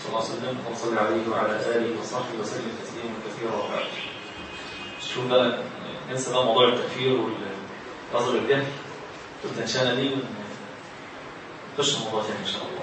صلى الله عليه وسلم وصلى عليه وعلى آله وصحبه وسلم تسليما كثيرا وبعد شوف بقى ننسى بقى موضوع التكفير والنظر الجهل والتنشانة دي ونخش الموضوع تاني إن شاء الله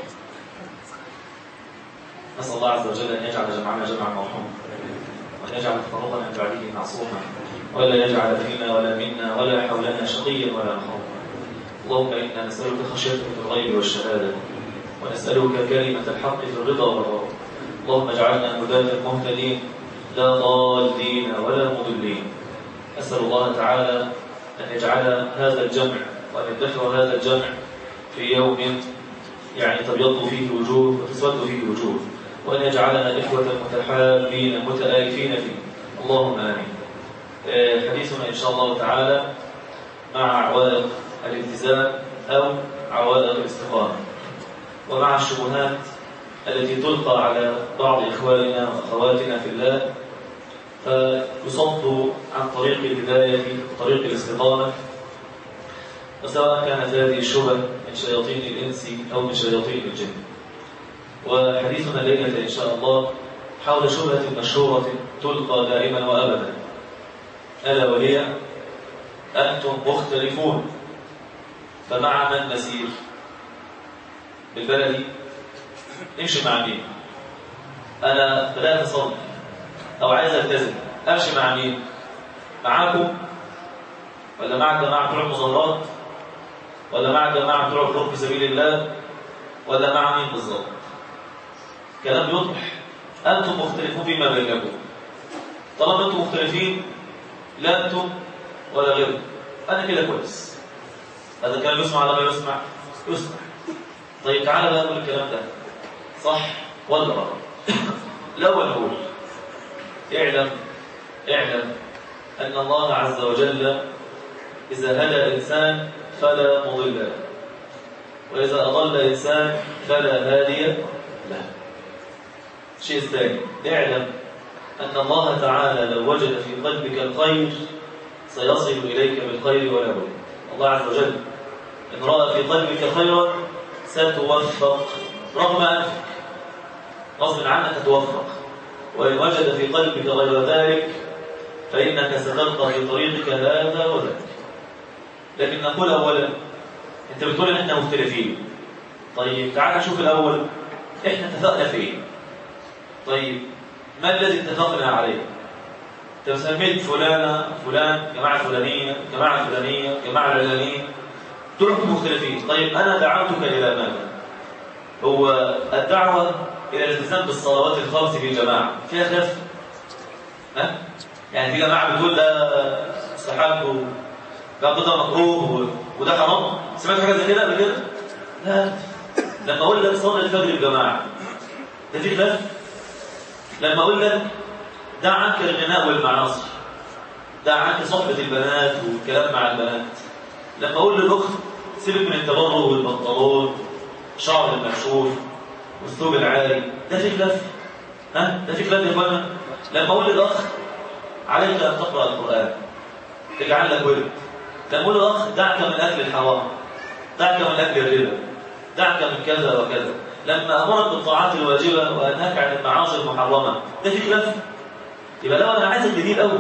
نسأل الله عز وجل أن يجعل جمعنا جمعا مرحوما وأن يجعل تفرقنا من بعده معصوما ولا يجعل فينا ولا منا ولا حولنا شقيا ولا محروما اللهم إنا نسألك خشيتك في الغيب والشهادة ونسألك كلمة الحق في الرضا والغضب اللهم اجعلنا هداة مهتدين لا ضالين ولا مضلين أسأل الله تعالى أن يجعل هذا الجمع وأن يدخر هذا الجمع في يوم يعني تبيض فيه وجوه وتسود فيه وجوه وأن يجعلنا إخوة متحابين متآلفين فيه اللهم آمين حديثنا إن شاء الله تعالى مع عوائق الالتزام أو عوائق الاستقامة ومع الشبهات التي تلقى على بعض إخواننا وأخواتنا في الله فيصد عن طريق الهداية طريق الاستقامة وسواء كانت هذه الشبه من شياطين الإنس أو من شياطين الجن وحديثنا الليلة إن شاء الله حول شبهة مشهورة تلقى دائما وأبدا ألا وهي أنتم مختلفون فمع من نسير بالبلدي نمشي مع مين أنا بدأت أصلي أو عايز ألتزم أمشي مع مين معاكم ولا مع جماعة بتوع المظاهرات ولا مع جماعة بتوع الخروج في سبيل الله ولا مع مين بالظبط كلام يوضح أنتم مختلفون فيما بينكم طالما أنتم مختلفين لا أنتم ولا غيركم أنا كده كويس هذا الكلام يسمع ولا ما يسمع يسمع طيب تعالى بقى نقول الكلام ده صح ولا غلط الأول نقول اعلم اعلم أن الله عز وجل إذا هدى إنسان فلا مضل له وإذا أضل إنسان فلا هادي له الشيء الثاني اعلم أن الله تعالى لو وجد في قلبك الخير سيصل إليك بالخير ولا بد الله عز وجل إن رأى في قلبك خيرا ستوفق رغم أنفك غصب عنك توفق وإن وجد في قلبك غير ذلك فإنك ستلقى في طريقك هذا وذاك لكن نقول أولا أنت بتقول إن إحنا مختلفين طيب تعال نشوف الأول إحنا اتفقنا في إيه طيب ما الذي اتفقنا عليه انت سميت فلانة فلان جماعة فلانية جماعة فلانية جماعة علانية دول مختلفين طيب أنا دعوتك إلى ماذا هو الدعوة إلى الالتزام بالصلوات الخمس في جماعة فيها خلاف ها يعني في جماعة بتقول ده استحب وده ده مكروه وده حرام سمعت حاجة زي كده قبل كده لا لما أقول لك صلي الفجر بجماعة ده في خلاف لما أقول لك دع عنك الغناء والمعاصي دع عنك صحبة البنات والكلام مع البنات لما أقول للأخت سيبك من التبرج والبنطلون شعر المكشوف والثوب العالي ده في خلاف ها ده في خلاف يا اخوانا لما أقول للأخ عليك أن تقرأ القرآن تجعل لك ورد لما أقول للأخ دعك من أكل الحرام دعك من أكل الربا دعك من كذا وكذا لما أمرك بالطاعات الواجبة وأنهاك عن المعاصي المحرمة ده في خلاف يبقى لو أنا عايزك جديد أول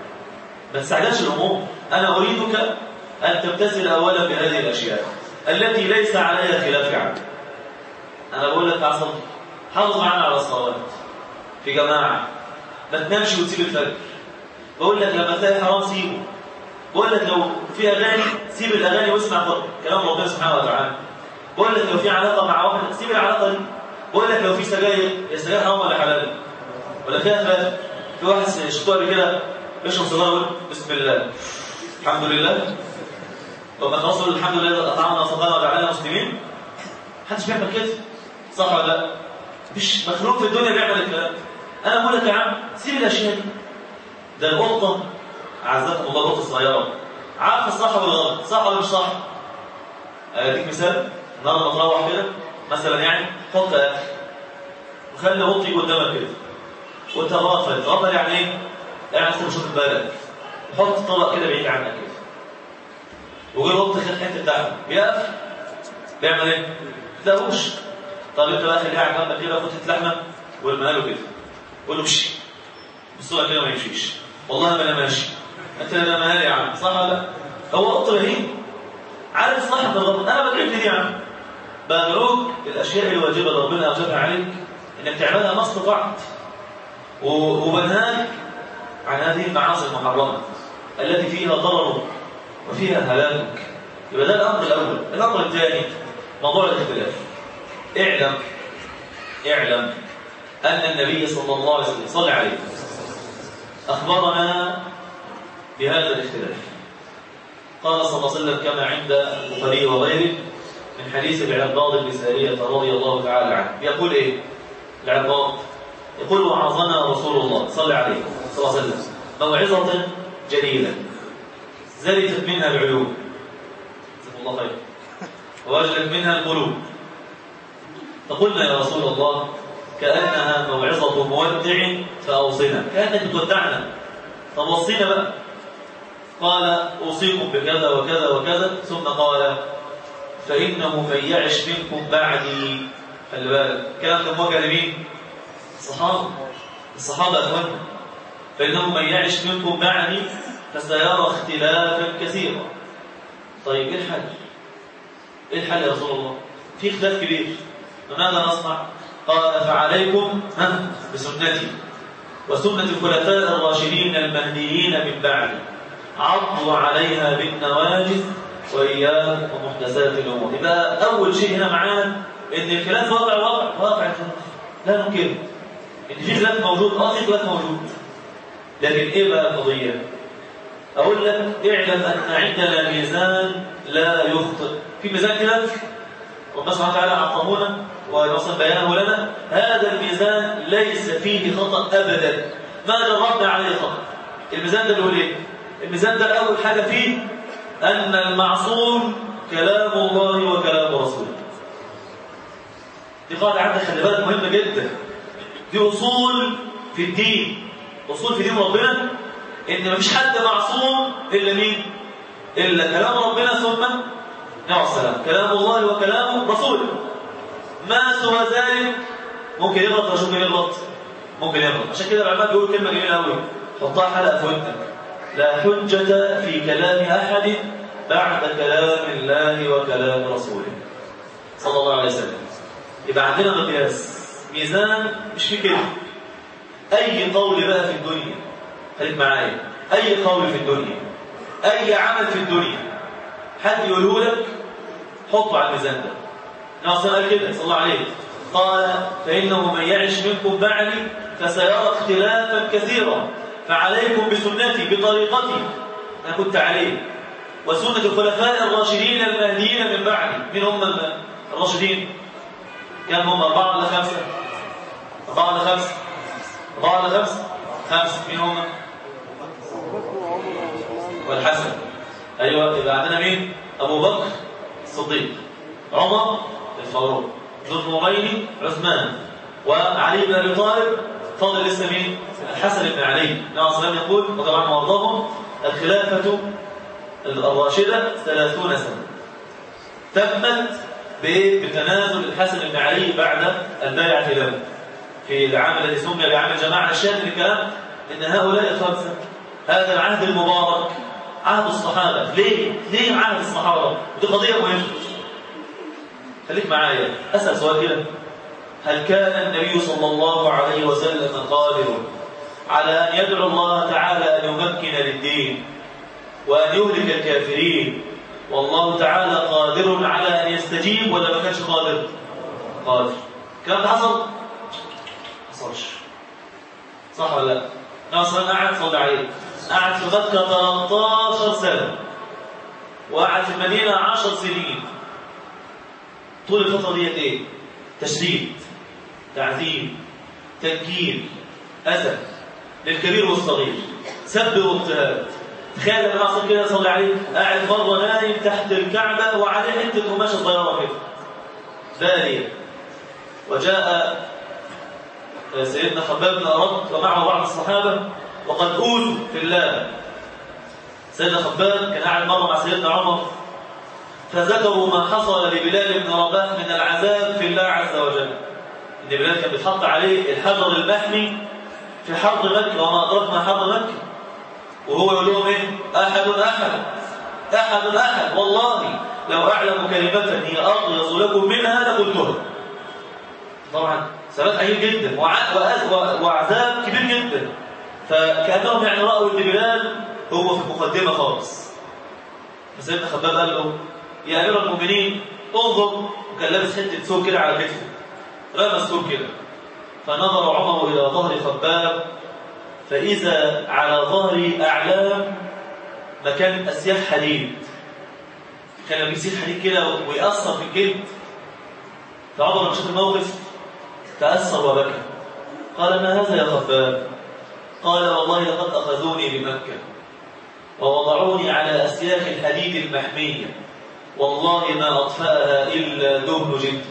ما تستعجلش الأمور أنا أريدك أن تمتثل أولا بهذه الأشياء التي ليس عليها خلاف عنها أنا بقول لك تعصب حافظ معنا على الصلوات في جماعة ما تنامش وتسيب الفجر بقول لك لما تلاقي حرام سيبه بقول لك لو في أغاني سيب الأغاني واسمع كلام ربنا سبحانه وتعالى بقول لك لو في علاقة مع واحد سيب العلاقة دي بقول لك لو في سجاير السجاير حرام ولا حلال ولا فيها خلاف في واحد شفتوه قبل كده بيشرب سيجاره يقول بسم الله الحمد لله طب ما خلاص نقول الحمد لله اطعمنا وسقانا وجعلنا مسلمين محدش بيعمل كده صح ولا لا مش مخلوق في الدنيا بيعمل الكلام انا بقول لك يا عم سيب الاشياء دي ده القطه اعزكم الله القطه الصغيره عارف الصح ولا الغلط صح ولا مش صح اديك مثال النهارده تروح كده مثلا يعني حط اكل وخلي قطه يجي قدامك كده وانت غافل غافل يعني ايه؟ يعني خد شوف بالك حط طبق كده بعيد عنك كده وجي قط خد حته لحمه بيقف بيعمل ايه؟ تلاقوش طب انت بقى خليها على جنبك كده خد حته لحمه وارميها له كده قول له امشي بصوا كده ما يمشيش والله ما انا ماشي انت انا مالي يا عم صح ولا لا هو قط رهيب عارف صح الغلط انا بدعيك ليه يا عم بدعوك الاشياء الواجبه اللي ربنا اوجبها عليك انك تعملها ما استطعت وبنهاك عن هذه المعاصي المحرمه التي فيها ضرر وفيها هلاك يبقى ده الامر الاول الامر الثاني موضوع الاختلاف اعلم اعلم ان النبي صلى الله عليه وسلم صلى عليه اخبرنا بهذا الاختلاف قال صلى الله عليه وسلم كما عند البخاري وغيره من حديث العباد بن سارية رضي الله تعالى عنه يقول ايه العباد يقول وعظنا رسول الله صلى عليه صلى الله عليه وسلم موعظة جليلة زلفت منها العلوم جزاكم الله خير ووجلت منها القلوب فقلنا يا رسول الله كأنها موعظة مودع فأوصنا كأنك تودعنا طب وصينا بقى قال أوصيكم بكذا وكذا وكذا ثم قال فإنه من يعش منكم بعدي خلي بالك كلام ده موجه لمين؟ الصحابة الصحابة أخوانا فإنه من يعش منكم بعدي فسيرى اختلافا كثيرا طيب إيه الحل؟ إيه الحل يا رسول الله؟ في اختلاف كبير فماذا نصنع؟ قال فعليكم ها بسنتي وسنة الخلفاء الراشدين المهديين من بعدي عضوا عليها بالنواجذ وإياكم ومحدثات الأمور يبقى أول شيء هنا معانا إن الخلاف واقع واقع واقع لا ننكره إن في خلاف موجود أه في خلاف موجود لكن إيه بقى القضية؟ أقول لك اعلم أن عندنا ميزان لا يخطئ في ميزان كده ربنا سبحانه وتعالى عطمونا ويوصل بيانه لنا هذا الميزان ليس فيه خطأ أبدا ما جربنا عليه خطأ الميزان ده اللي هو ايه؟ الميزان ده أول حاجة فيه أن المعصوم كلام الله وكلام رسوله دي قاعدة عندك خلي بالك مهمة جدا دي أصول في الدين أصول في دين ربنا إن مفيش حد معصوم إلا مين؟ إلا كلام ربنا ثم نعم السلام كلام الله وكلام رسوله ما سوى ذلك ممكن يغلط ولا ممكن يغلط ممكن يغلط عشان كده العلماء بيقولوا كلمة جميلة قوي حطها حلقة في ودنك لا حجة في كلام أحد بعد كلام الله وكلام رسوله صلى الله عليه وسلم يبقى عندنا مقياس ميزان مش في كده أي قول بقى في الدنيا خليك معايا أي قول في الدنيا أي عمل في الدنيا حد يقوله لك حطه على الميزان ده ناصر قال كده صلى الله عليه قال فإنه من يعش منكم بعدي فسيرى اختلافا كثيرا فعليكم بسنتي بطريقتي أنا كنت عليه وسنة الخلفاء الراشدين المهديين من بعدي من هم الراشدين كان هم أربعة ولا خمسة أربعة ولا خمسة أربعة ولا خمسة خمسة مين هم والحسن أيوة يبقى عندنا مين أبو بكر الصديق عمر الفاروق ذو النورين عثمان وعلي بن أبي طالب فاضل لسه مين الحسن بن علي نعم صلى يقول وطبعا وارضاهم الخلافة الراشدة ثلاثون سنة تمت بتنازل الحسن بن علي بعد البيعة له في العام الذي سمي بعام الجماعة الشاهد الكلام إن هؤلاء الخمسة هذا العهد المبارك عهد الصحابة ليه؟ ليه عهد الصحابة؟ ودي قضية مهمة خليك معايا أسأل سؤال كده هل كان النبي صلى الله عليه وسلم قادر على أن يدعو الله تعالى أن يمكن للدين وأن يهلك الكافرين والله تعالى قادر على أن يستجيب ولا ما كانش قادر قادر كان حصل حصلش صح ولا لا ناصر قعد صلى عليه قعد في مكة 13 سنة وقعد في المدينة 10 سنين طول الفترة ديت ايه؟ تشديد تعذيب تنكيل أذى للكبير والصغير سب واضطهاد تخيل لما حصل كده صلى عليه قاعد بره نايم تحت الكعبة وعليه حتة قماشة صغيرة كده بالية وجاء سيدنا خباب بن أرد ومعه بعض الصحابة وقد أوذوا في الله سيدنا خباب كان قاعد مرة مع سيدنا عمر فذكروا ما حصل لبلال بن رباح من العذاب في الله عز وجل ان بلال كان بيتحط عليه الحجر المحمي في حرب مكة وما أدرك ما حرب مكة وهو يقول لهم ايه أحد أحد أحد أحد والله لو أعلم كلمة هي أغيظ لكم منها لقلتها طبعا ثبات عجيب جدا وعذاب كبير جدا فكأنهم يعني رأوا ان بلال هو في المقدمة خالص فسيدنا خباب قال له يا أمير المؤمنين انظر وكان لابس حتة سور كده على كتفه رمى السور كده فنظر عمر إلى ظهر خباب فإذا على ظهر أعلام مكان أسياف حديد كان بيسيب حديد كده ويأثر في الجلد فعمر لما شاف الموقف تأثر وبكى قال ما هذا يا خباب قال والله لقد أخذوني بمكة ووضعوني على أسياخ الحديد المحمية والله ما أطفأها إلا دهن جلد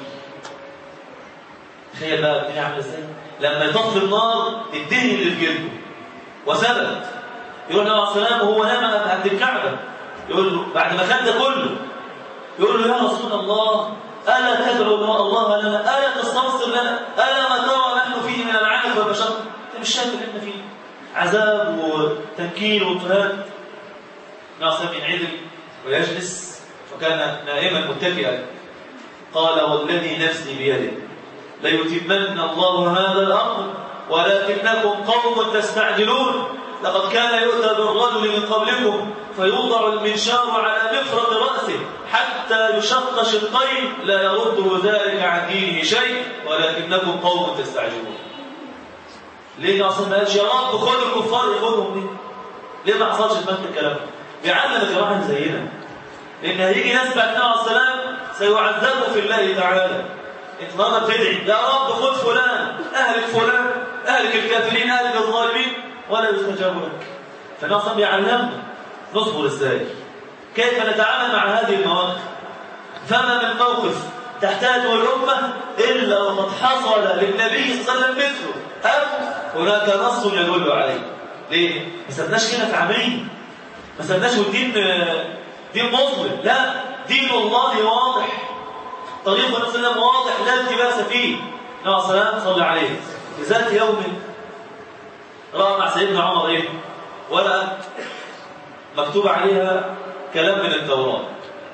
تخيل بقى الدنيا عامله ازاي لما يطفي النار الدهن اللي في جلده وثبت يقول النبي عليه السلام وهو نام عند الكعبه يقول له بعد ما خد كله يقول له يا رسول الله الا تدعو الله لنا الا تستنصر لنا الا ما ترى نحن فيه من العنف والبشر انت مش شايف اللي احنا فيه عذاب وتنكيل واضطهاد النبي عليه السلام ينعدل ويجلس وكان نائما متكئا قال والذي نفسي بيده ليتمن الله هذا الأمر ولكنكم قوم تستعجلون لقد كان يؤتى بالرجل من قبلكم فيوضع المنشار على مفرق رأسه حتى يشق شقين لا يرده ذلك عن دينه شيء ولكنكم قوم تستعجلون ليه أصلا ما قالش يا رب خذ الكفار ياخذهم ليه؟ ليه ما حصلش في مكة الكلام بيعلم الجماعة زينا لأن هيجي ناس بعد النبي عليه السلام سيعذبوا في الله تعالى انت النهارده بتدعي يا رب خذ فلان اهلك فلان اهلك الكافرين اهلك الظالمين ولا يستجاب لك فالنبي بيعلمنا نصبر ازاي كيف نتعامل مع هذه المواقف فما من موقف تحتاجه الأمة إلا وقد حصل للنبي صلى الله عليه وسلم مثله أو هناك نص يدل عليه ليه؟ ما سبناش كده في عمين ما سبناش والدين دين مظلم لا دين الله واضح طريق النبي صلى الله عليه وسلم واضح لا التباس فيه النبي صلى الله عليه وسلم صلى عليه في ذات يوم رأى مع سيدنا عمر ايه ورقة مكتوب عليها كلام من التوراة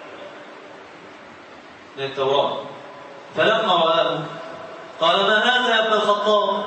من التوراة فلما رآه قال ما هذا يا ابن الخطاب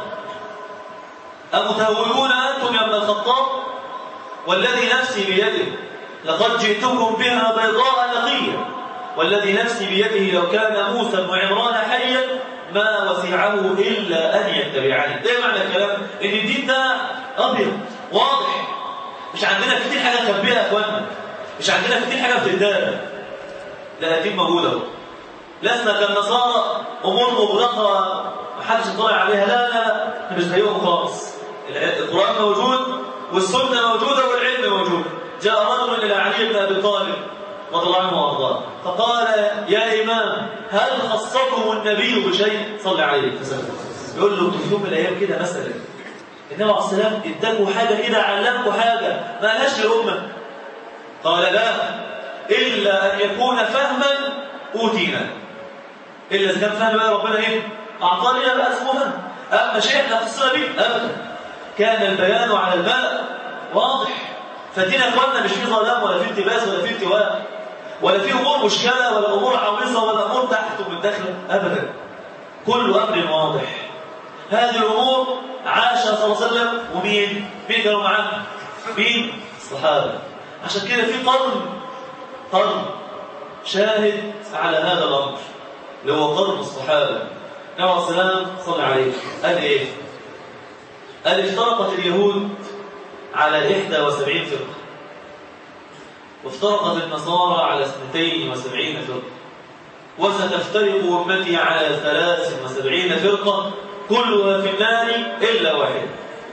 أمتهوئون أنتم يا ابن الخطاب والذي نفسي بيده لقد جئتكم بها بيضاء نقية والذي نفسي بيده لو كان موسى بن عمران حيا ما وسعه إلا أن يتبعني ده معنى الكلام إن الدين ده أبيض واضح مش عندنا كتير حاجة نخبيها يا أخوانا مش عندنا كتير حاجة بتدار لا الدين موجود اهو لسنا كالنصارى أمور مغلقة محدش يطلع عليها لا لا احنا مش زيهم خالص القرآن موجود والسنة موجودة والعلم موجود جاء رجل إلى علي بن أبي طالب رضي الله عنه وارضاه فقال يا إمام هل خصكم النبي بشيء صلى عليه وسلم يقول له في يوم من الأيام كده مثلا النبي عليه السلام اداكوا حاجة كده علمكوا حاجة ما لهاش لأمة قال لا إلا أن يكون فهما أوتينا إلا إذا كان فهم بقى ربنا إيه أعطاني بقى اسمه أما شيء احنا خصنا به أبدا كان البيان على الباء واضح فدين اخواننا مش فيه ظلام ولا فيه التباس ولا فيه التواء ولا فيه امور مشكله ولا امور عويصه ولا امور تحت ومن داخل ابدا كل امر واضح هذه الامور عاش صلى الله عليه وسلم ومين مين كانوا معاه مين الصحابه عشان كده في قرن قرن شاهد على هذا الامر اللي هو قرن الصحابه النبي عليه السلام صلى عليه قال ايه قال افترقت اليهود على 71 فرقة وافترقت النصارى على 72 فرقة وستفترق أمتي على 73 فرقة كلها في النار إلا واحدة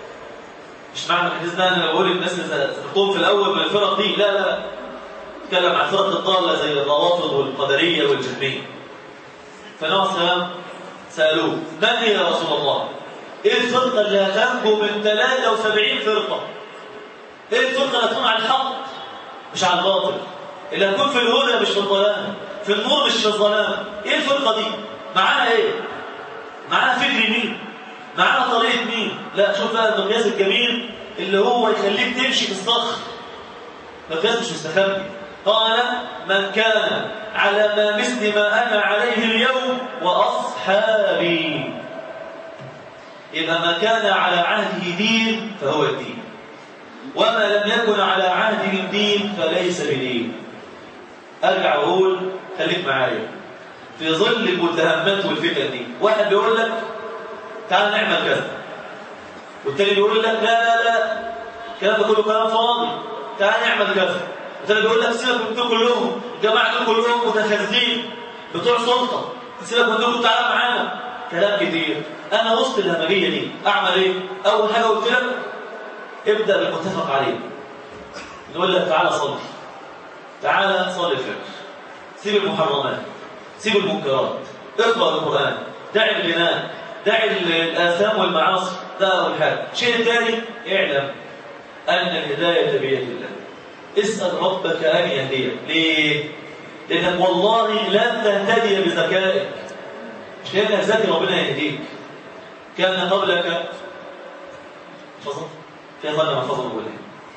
مش معنى الحديث ده أنا بقول الناس اللي ستقوم في الأول من الفرق دي لا لا اتكلم عن فرق الضالة زي الروافض والقدرية والجهمية فنوع السلام سألوه من هي يا رسول الله؟ ايه الفرقة اللي هتنجو من 73 فرقة؟ ايه الفرقة اللي هتكون على الحق مش على الباطل؟ اللي هتكون في الهدى مش في الضلال في النور مش في الظلام ايه الفرقه دي معاها ايه معاها فكر مين معاها طريقه مين لا شوف بقى المقياس الجميل اللي هو يخليك تمشي في الصخر مقياس مش مستخبي قال من كان على ما مثل ما انا عليه اليوم واصحابي إذا ما كان على عهده دين فهو الدين وما لم يكن على عهده الدين فليس بدين أرجع وأقول خليك معايا في ظل المتهمات والفتن دي واحد بيقول لك تعال نعمل كذا والتاني بيقول لك لا لا لا الكلام ده كله كلام فاضي تعال نعمل كذا والتاني بيقول لك سيبك من دول كلهم الجماعه دول كلهم متخاذلين بتوع سلطه سيبك من دول تعال معانا كلام كتير انا وسط الهمجيه دي اعمل ايه اول حاجه قلت لك ابدا بالمتفق عليه نقول لك تعالى صلي تعالى صلي الفجر سيب المحرمات سيب المنكرات اقرا القران دع البناء دع الاثام والمعاصي ده اول حاجه الشيء الثاني اعلم ان الهدايه بيد الله اسال ربك ان يهديك ليه لانك والله لن تهتدي بذكائك مش لانك ذكي ربنا يهديك كان قبلك فضل في ظل محفظه الاولى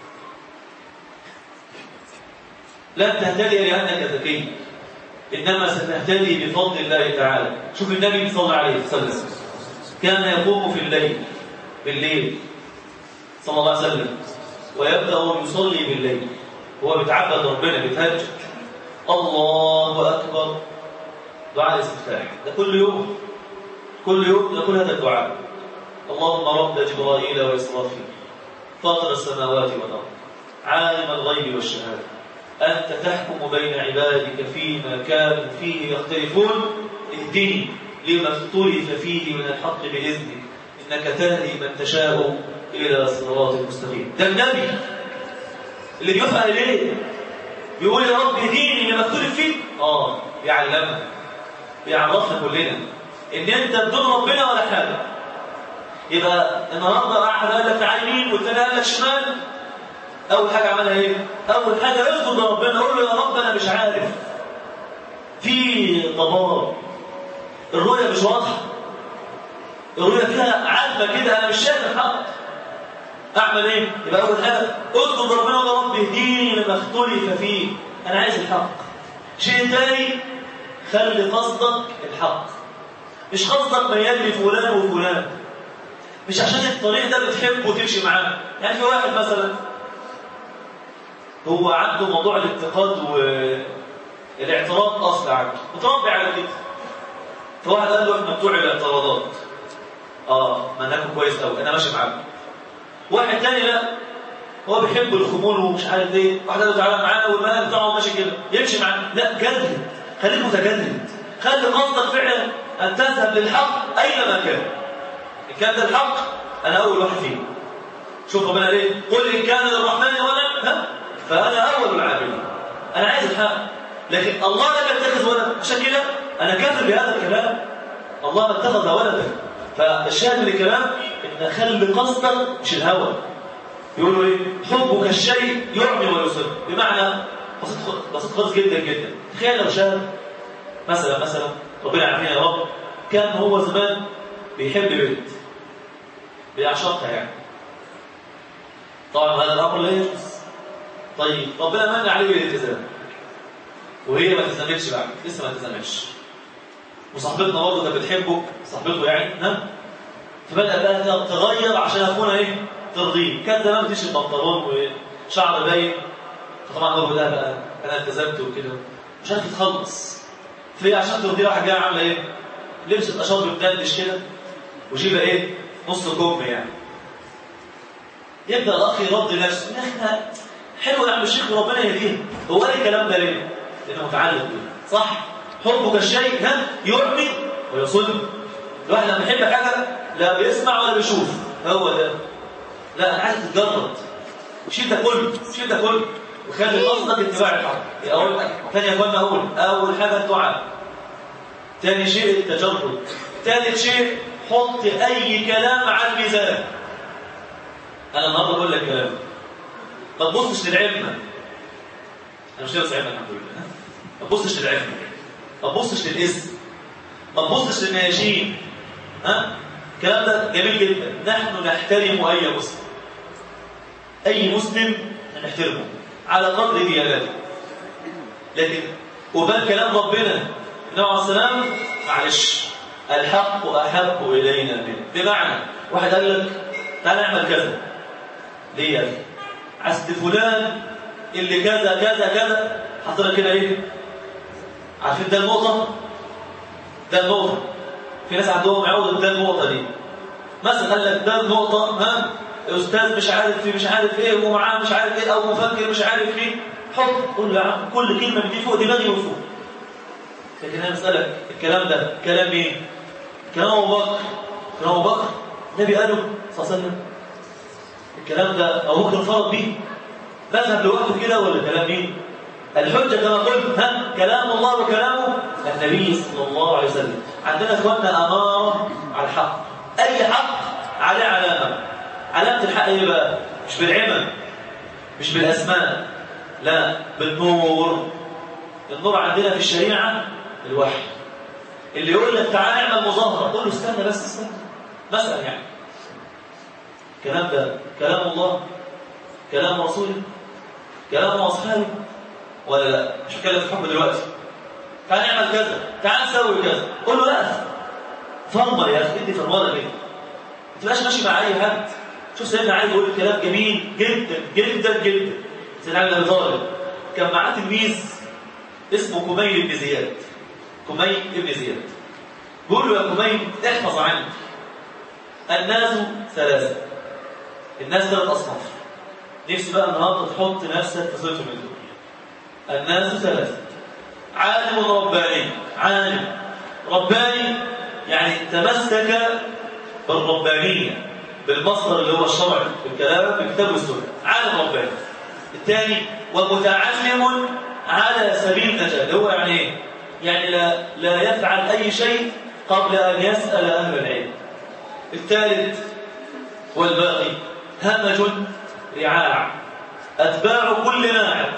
لن تهتدي لانك ذكي انما ستهتدي بفضل الله تعالى شوف النبي صلى الله عليه وسلم كان يقوم في الليل بالليل صلى الله عليه وسلم ويبدا يصلي بالليل هو بيتعبد ربنا بيتهجد الله اكبر دعاء الاستفتاح ده كل يوم كل يوم يقول هذا الدعاء اللهم رب جبرائيل وإسرافيل فاطر السماوات والأرض عالم الغيب والشهادة أنت تحكم بين عبادك فيما كانوا فيه يختلفون اهدني لما اختلف فيه من الحق بإذنك إنك تهدي من تشاء إلى صراط مستقيم ده النبي اللي بيفعل ليه بيقول يا رب اهديني لما اختلف فيه اه بيعلمنا بيعرفنا كلنا ان انت بدون ربنا ولا حاجه يبقى النهارده واحد قال لك تعالى يمين والثاني قال لك شمال اول حاجه عملها ايه اول حاجه اسجد لربنا قول له يا رب انا مش عارف في ضباب الرؤيه مش واضحه الرؤيه فيها عتمه كده انا مش شايف الحق اعمل ايه يبقى اول حاجه اسجد لربنا وقول يا رب اهديني لما اختلف فيه انا عايز الحق شيء ثاني خلي قصدك الحق مش قصدك ميال لفلان وفلان مش عشان الطريق ده بتحبه وتمشي معاه يعني في واحد مثلا هو عنده موضوع الانتقاد والاعتراض اصل عنده متربي على كده فواحد قال له احنا بتوع الاعتراضات اه منهجه كويس قوي انا ماشي معاك واحد تاني لا هو بيحب الخمول ومش عارف ايه واحد قال له تعالى معانا والمنهج بتاعه ماشي كده يمشي معانا لا جدد خليك متجدد خلي قصدك فعلا ان تذهب للحق اينما كان ان كان ده الحق انا اول واحد فيه شوف ربنا ليه قل ان كان للرحمن ولد ها فانا اول العابدين انا عايز الحق لكن الله لم يتخذ ولد عشان كده انا كافر بهذا الكلام الله ما اتخذ ولدا فالشاهد من الكلام ان خلي قصدك مش الهوى يقولوا ايه حبك الشيء يعمي ويصر بمعنى بسيط بسيط خالص جدا جدا تخيل لو شاب مثلا مثلا ربنا يعافينا يا رب كان هو زمان بيحب بنت بيعشقها يعني طبعا هذا الامر لا يجوز طيب ربنا من عليه بالالتزام وهي ما التزمتش بعد لسه ما التزمتش وصاحبتنا برضه كانت بتحبه صاحبته يعني ها فبدا بقى تغير عشان اخونا ايه ترضيه كان زمان بتشرب بنطلون وشعر باين فطبعا هو ده بقى انا التزمت وكده مش عارف تخلص فهي عشان ترضيه راح جايه عامله ايه لبست اشرب بتدلش كده وجيبها ايه نص كم يعني يبدا الاخ يرضي نفسه يا اخي حلو يا عم الشيخ وربنا يهديه هو قال الكلام ده ليه؟ لانه متعلق بيه صح حبك الشيء ها يعمي ويصل الواحد لما يحب حاجه لا بيسمع ولا بيشوف هو ده لا انا عايز تتجرد شيل ده كله شيل ده كله وخلي قصدك اتباع الحق اول ثاني يا اخوانا اقول اول حاجه الدعاء ثاني شيء التجرد ثالث شيء حط اي كلام على الميزان انا النهارده بقول لك كلام ما تبصش للعلم انا مش لابس علم الحمد لله ما تبصش للعلم ما تبصش للاسم ما تبصش للناشين ها الكلام ده جميل جدا نحن نحترم اي مسلم اي مسلم نحترمه على قدر ديانته لكن وبال كلام ربنا النبي عليه السلام معلش الحق احب الينا منه بمعنى واحد قال لك تعال نعمل كذا ليه يعني عسد فلان اللي كذا كذا كذا حضرتك كده ايه عارفين ده النقطه ده النقطه في ناس عندهم عقده ده النقطه دي مثلا قال لك ده النقطه ها استاذ مش عارف في مش عارف ايه ومعاه مش عارف ايه او مفكر مش عارف ايه حط قول له يا عم كل كلمه من دي فوق دماغي وفوق لكن انا بسالك الكلام ده كلام مين كلام ابو بكر كلام ابو بكر النبي قاله صلى الله عليه وسلم الكلام ده ابو بكر فرض بيه مذهب لوحده كده ولا كلام مين الحجه كما قلت ها كلام الله وكلامه النبي صلى الله عليه وسلم عندنا اخواننا اماره على الحق اي حق عليه علامه علامه الحق ايه بقى مش بالعمم مش بالاسماء لا بالنور النور عندنا في الشريعه الوحي اللي يقول لك تعال نعمل مظاهره قول له استنى بس استنى مثلا يعني الكلام ده كلام الله كلام رسوله كلام اصحابه ولا لا مش هتكلم في حكم دلوقتي تعال نعمل كذا تعال نسوي كذا قول له لا فرمر يا اخي ادي فرمانه كده ما تبقاش ماشي مع اي حد شوف سيدنا علي بيقول كلام جميل جدا جدا جدا سيدنا علي بن ابي طالب كان معاه تلميذ اسمه كميل بن زياد كميل بن زياد بيقول له يا كميل احفظ عني الناس ثلاثه الناس ثلاث اصناف نفسي بقى النهارده تحط نفسك في صفه من دول الناس ثلاثه عالم رباني عالم رباني يعني تمسك بالربانيه بالمصدر اللي هو الشرع بالكلام بالكتاب والسنه عالم رباني الثاني ومتعلم على سبيل النجاه اللي هو يعني ايه يعني لا لا يفعل اي شيء قبل ان يسال اهل العلم الثالث والباقي همج رعاع اتباع كل ناعم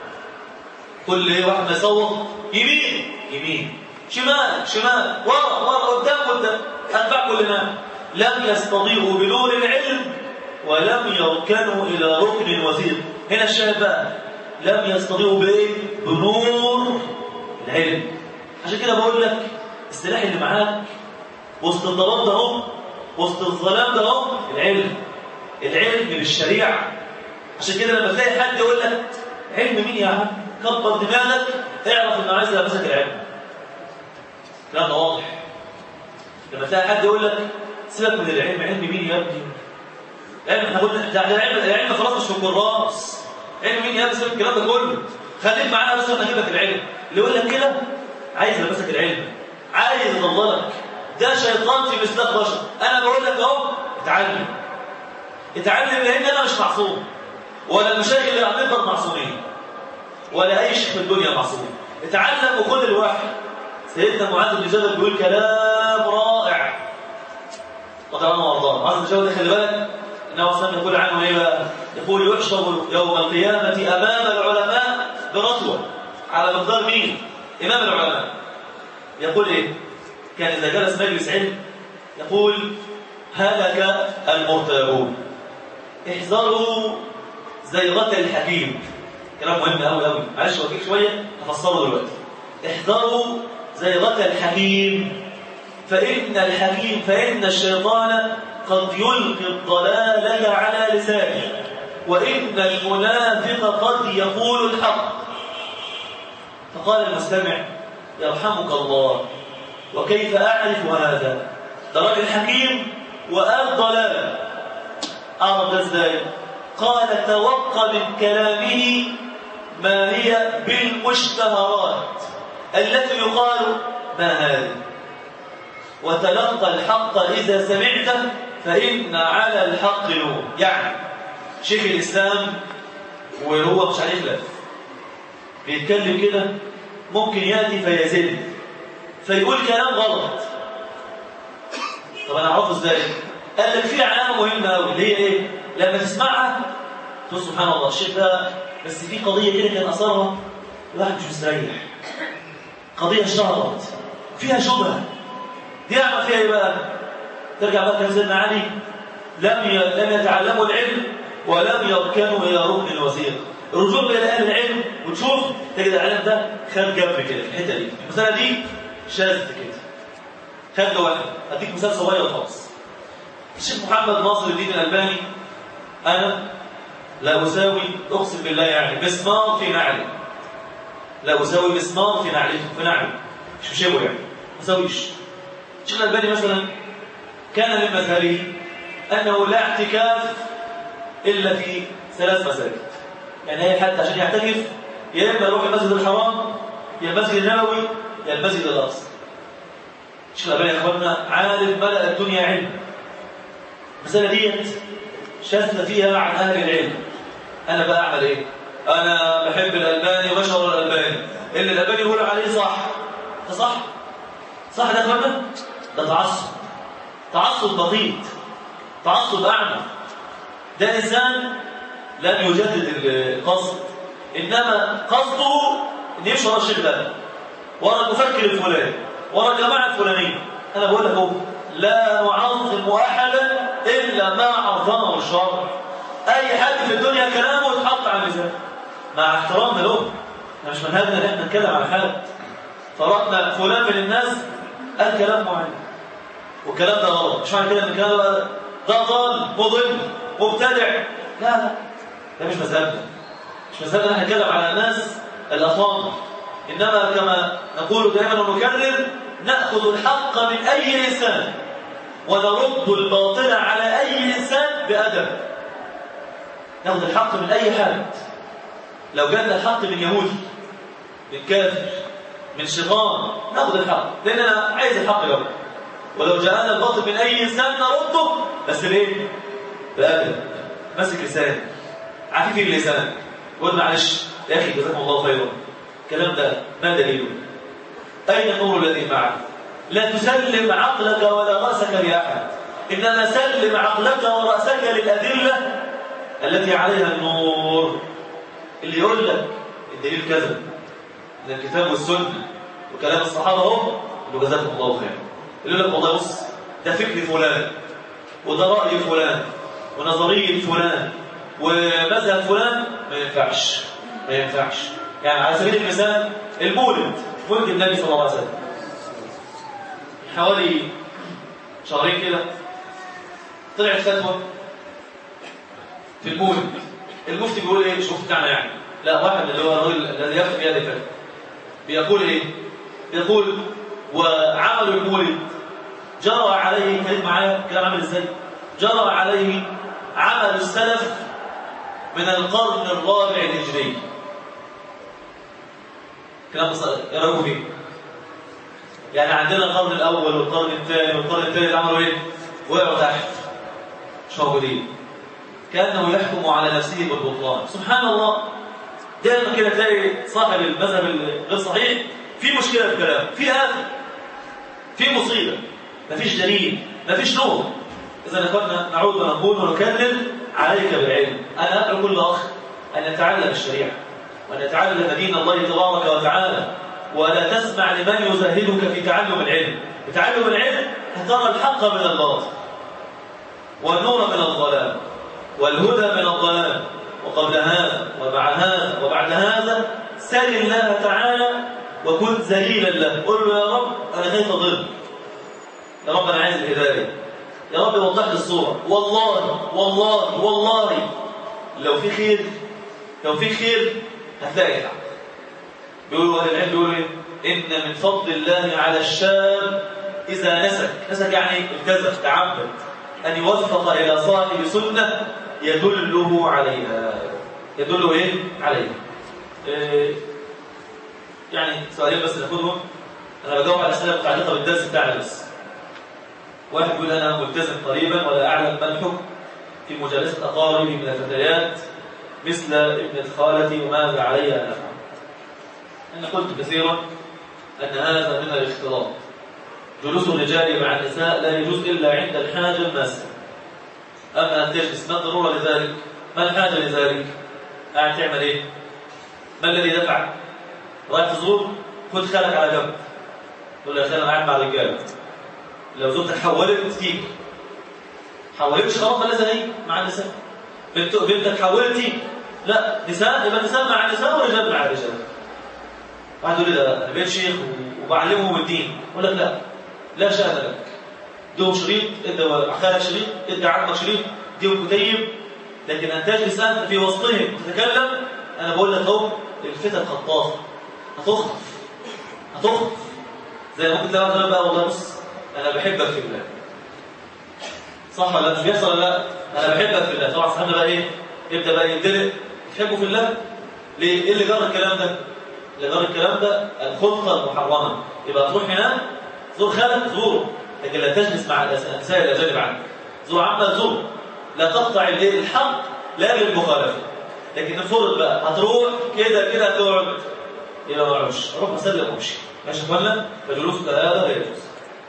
كل واحد يصوت يمين يمين شمال شمال ورا ورا قدام قدام اتباع كل ناعم لم يستضيئوا بنور العلم ولم يركنوا الى ركن وثيق هنا الشاهد بقى لم يستضيئوا بايه بنور العلم عشان كده بقول لك السلاح اللي معاك وسط الضلال ده اهو وسط الظلام ده اهو العلم العلم بالشريعه عشان كده لما تلاقي حد يقول لك علم مين يا عم كبر دماغك اعرف انه عايز يلبسك العلم الكلام ده واضح لما تلاقي حد يقول لك سيبك من العلم علم مين يا ابني علم احنا قلنا ده العلم العلم خلاص مش في الكراس علم مين يا ابني سيبك الكلام ده كله خليك معانا بس وانا اجيب لك العلم اللي يقول لك كده عايز يلبسك العلم عايز يضللك ده شيطان في مصداق بشر انا بقول لك اهو اتعلم اتعلم لان انا مش معصوم ولا المشايخ اللي على المنبر معصومين ولا اي شيخ في الدنيا معصوم اتعلم وخد الواحد سيدنا معاذ بن جبل بيقول كلام رائع رضي الله وارضاه معاذ بن جبل خلي بالك انه اصلا يقول عنه ايه بقى يقول يحشر يوم القيامه امام العلماء برتوه على مقدار مين امام العلماء يقول ايه كان اذا جلس مجلس علم يقول هلك المرتابون احذروا زيغة الحكيم كلام مهم قوي قوي معلش وفيك شويه هفسره دلوقتي احذروا زيغة الحكيم فإن الحكيم فإن الشيطان قد يلقي الضلالة على لسانه وإن المنافق قد يقول الحق فقال المستمع يرحمك الله وكيف أعرف هذا ده راجل حكيم وقال ضلالة أعرف ده ازاي قال توقع من كلامه ما هي بالمشتهرات التي يقال ما هذه وتلقى الحق إذا سمعته فإن على الحق نور يعني شيخ الإسلام وهو مش عليه خلاف بيتكلم كده ممكن يأتي فيزل فيقول كلام غلط طب أنا أعرفه إزاي؟ قال لك في علامة مهمة أوي اللي هي إيه؟ لما تسمعها تقول سبحان الله الشيخ ده بس في قضية كده كان أثرها الواحد مش مستريح قضية اشتهرت فيها شبهة دي يعمل فيها ايه بقى؟ ترجع بقى كلام سيدنا علي لم لم يتعلموا العلم ولم يركنوا الى ركن الوثيق الرجوع الى اهل العلم وتشوف تجد العلم ده خد جنب كده في الحته دي المساله دي شاذة كده خد واحد اديك مثال صغير خالص الشيخ محمد ناصر الدين الالباني انا لا اساوي اقسم بالله يعني مسمار في نعلي لا اساوي مسمار في نعلي في نعلي مش بشبه يعني ما اساويش الشيخ الالباني مثلا كان من مذهبه انه لا اعتكاف الا في ثلاث مساجد يعني هي حتى عشان يعتكف يا اما يروح المسجد الحرام يا المسجد النبوي يا المسجد الاقصى الشيخ الالباني يا اخواننا عالم ملا الدنيا علم المساله ديت شاذة فيها عن اهل العلم انا بقى اعمل ايه انا بحب الالباني وبشعر الالباني اللي الالباني يقول عليه صح ده صح صح ده يا اخوانا ده تعصب تعصب بسيط تعصب اعمى ده انسان لن يجدد القصد انما قصده ان يمشي ورا الشيخ ده ورا المفكر الفلاني ورا الجماعه الفلانيه انا بقول لك اهو لا نعظم احدا الا ما عظمه الشرع اي حد في الدنيا كلامه يتحط على الميزان مع احترامنا له احنا مش منهجنا ان احنا نتكلم عن حد فرأنا فلان من الناس قال كلام معين والكلام ده غلط مش معنى كده ان الكلام ده ده ضال مضل مبتدع لا لا ده مش مذهبنا مش مذهبنا ان احنا نتكلم على الناس الاطام انما كما نقول دائما ونكرر ناخذ الحق من اي انسان ونرد الباطل على اي انسان بادب ناخذ الحق من اي حد لو جاءنا الحق من يهودي من كافر من شيطان ناخذ الحق لان انا عايز الحق يوم ولو جاءنا الباطل من اي انسان نرده بس ليه بادب ماسك لسان عفيف اللسان قول معلش يا اخي جزاكم الله خيرا الكلام ده ما دليله اين النور الذي معك لا تسلم عقلك ولا راسك لاحد انما سلم عقلك وراسك للادله التي عليها النور اللي يقول لك الدليل كذا من الكتاب والسنه وكلام الصحابه اهو يقول جزاكم الله خيرا يقول لك والله بص ده فكر فلان وده راي فلان ونظريه فلان ومذهب فلان ما ينفعش ما ينفعش يعني على سبيل المثال المولد مولد النبي صلى الله عليه وسلم حوالي شهرين كده طلعت فتوى في المولد المفتي بيقول ايه مش مفتي بتاعنا يعني لا واحد اللي هو الراجل الذي يفتي بهذه الفتوى بيقول ايه بيقول وعمل المولد جرى عليه كلمة معايا كلام عامل ازاي جرى عليه عمل السلف من القرن الرابع الهجري كلام ايه رايكم فيه يعني عندنا القرن الاول والقرن الثاني والقرن الثالث عملوا ايه وقعوا تحت مش موجودين كانه يحكم على نفسه بالبطلان سبحان الله دايما كده تلاقي صاحب المذهب الغير صحيح في مشكله في الكلام في آفة في مصيبه مفيش دليل مفيش نور اذا اخواننا نعود ونقول ونكرر عليك بالعلم انا ادعو كل اخ ان يتعلم الشريعه وان يتعلم دين الله تبارك وتعالى ولا تسمع لمن يزهدك في تعلم العلم بتعلم العلم هترى الحق من الباطل والنور من الظلام والهدى من الضلال وقبل هذا ومع هذا وبعد هذا سل الله تعالى وكن ذليلا له قل له يا رب انا خايف اضل يا رب انا عايز الهدايه يا رب وضح لي الصوره والله والله والله لو في خير لو في خير هتلاقي الحق بيقولوا اهل العلم بيقولوا ايه ان من فضل الله على الشاب اذا نسك نسك يعني التزم تعبد ان يوفق الى صاحب سنه يدله عليها يدله ايه عليها إيه يعني سؤالين بس ناخدهم انا بجاوب على اسئله متعلقه بالدرس بتاعنا بس واحد يقول انا ملتزم قريبا ولا اعلم ما الحكم في مجالسه اقاربي من الفتيات مثل ابنة خالتي وماذا علي ان افعل انا قلت كثيرا ان هذا من الاختلاط جلوس الرجال مع النساء لا يجوز الا عند الحاجه الماسه اما ان تجلس ما الضروره لذلك ما الحاجه لذلك قاعد تعمل ايه ما الذي دفع رايح تزور خد خالك على جنب تقول له يا خالي انا قاعد مع الرجاله لو زوجتك حولت تيجي حولتش خلاص فلازم هي مع النساء بنت بنتك حولت تيجي لا نساء يبقى نساء مع النساء ورجال مع الرجال واحد يقول لي لا انا بقيت شيخ وبعلمهم الدين اقول لك لا لا شأن لك اديهم شريط ادي خالك شريط ادي عمك شريط اديهم كتيب لكن ان تجلس انت في وسطهم وتتكلم انا بقول لك اهو الفتن خطافه هتخطف هتخطف زي ما كنت لما بقى والله بص انا بحبك في الله صح ولا مش بيحصل ولا لا انا بحبك في الله طبعا صاحبنا بقى ايه يبدا بقى يندلق تحبه في الله ليه ايه اللي جرى الكلام ده اللي جرى الكلام ده الخلطه المحرمه يبقى تروح هناك زور خالك زوره لكن لا تجلس مع النساء الاجانب عنك زور عمك زور لا تقطع الايه الحق لاجل المخالفه لكن الفرض بقى هتروح كده كده هتقعد يبقى ما اقعدش اروح اسلم وامشي ماشي يا اخوانا فجلوسك هذا لا يجوز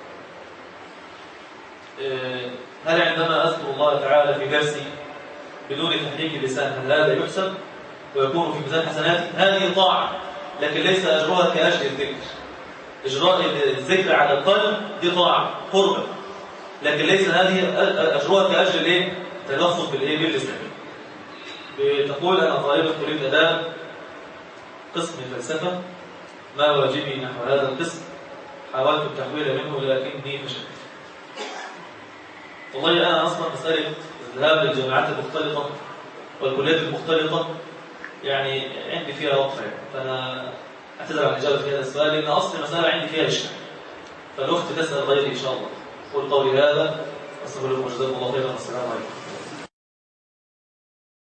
هل عندما اذكر الله تعالى في درسي بدون تحريك اللسان هل هذا يحسب ويكون في ميزان حسناتي هذه طاعه لكن ليس اجرها كاجر الذكر اجراء الذكر على القلب دي طاعه قربه لكن ليس هذه اجرها كاجر الايه تلفظ بالايه باللسان بتقول انا طالبه كليه اداب قسم الفلسفه ما واجبي نحو هذا القسم حاولت التحويل منه لكني فشلت والله انا اصلا مساله الذهاب للجامعات المختلطه والكليات المختلطه يعني عندي فيها وقفه يعني فانا اعتذر عن الاجابه في هذا السؤال لان اصل المساله عندي فيها اشكال فالاخت تسال غيري ان شاء الله قول قولي هذا استغفر لكم وجزاكم الله خيرا والسلام عليكم